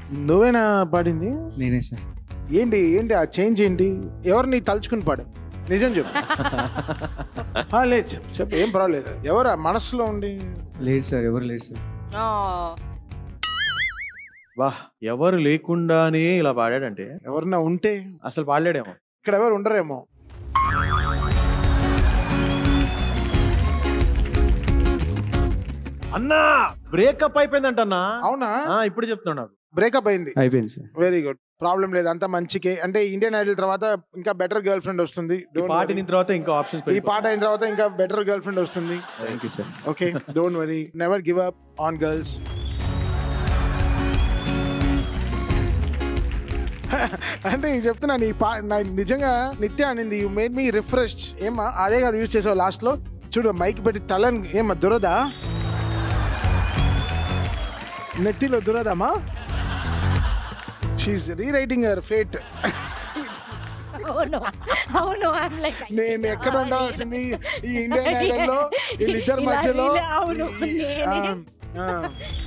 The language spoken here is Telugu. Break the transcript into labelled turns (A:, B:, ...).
A: నువ్వేనా పాడింది
B: నేనే సార్
A: ఏంటి ఏంటి ఆ చేంజ్ ఏంటి ఎవరిని తలుచుకుని పాడు నిజం చెప్పు ఆ, లేదు చెప్పు చెప్పు ఏం పర్వాలేదు ఎవరు ఆ మనసులో ఉండి
B: లేదు సార్ ఎవరు లేరు సార్
C: వా ఎవరు లేకుండానే ఇలా పాడాడంటే
A: ఎవరన్నా ఉంటే
C: అసలు పాడలేడేమో
A: ఇక్కడ ఎవరు ఉండరేమో
C: అన్నా బ్రేకప్ అయిపోయిందంటన్నా
A: అవునా
C: ఆ, ఇప్పుడు చెప్తున్నాడు నాకు
A: బ్రేకప్ అయింది
B: అయిపోయింది సార్
A: వెరీ గుడ్ ప్రాబ్లం లేదు అంతా మంచికే అంటే ఇండియన్ ఐడల్ తర్వాత ఇంకా బెటర్ గర్ల్ ఫ్రెండ్ వస్తుంది
C: ఈ
A: Don't
C: పాట
A: worry.
C: విన్న తర్వాత ఇంకా ఆప్షన్స్
A: ఈ పాట అయిన తర్వాత ఇంకా బెటర్ గర్ల్ ఫ్రెండ్ వస్తుంది
B: thank you sir
A: okay don't worry never give up on girls అంటే నేను చెప్తున్నాను ఈ పా నా నిజంగా నిత్య అనింది యూ మేడ్ మీ రిఫ్రెష్డ్ ఏమా అదే కాదు యూజ్ చేసావు లాస్ట్ లో చూడు మైక్ పెట్టి తలని ఏమా దురదా నెత్తిలో దురదమ్మా షీఈ్ రీరైటింగ్ అవర్ ఫేట్
D: అవును అవును ఐమ్ లైక్
A: నేను ఎక్కడ ఉండాల్సింది ఈ ఇండియన్ ఐడల్ లో వీళ్ళిద్దరి
D: ఇలా-
A: మధ్యలో
D: ఇలా- అవును,
A: ఈ- ఈ-
D: నేనే.
A: ఆ, ఆ.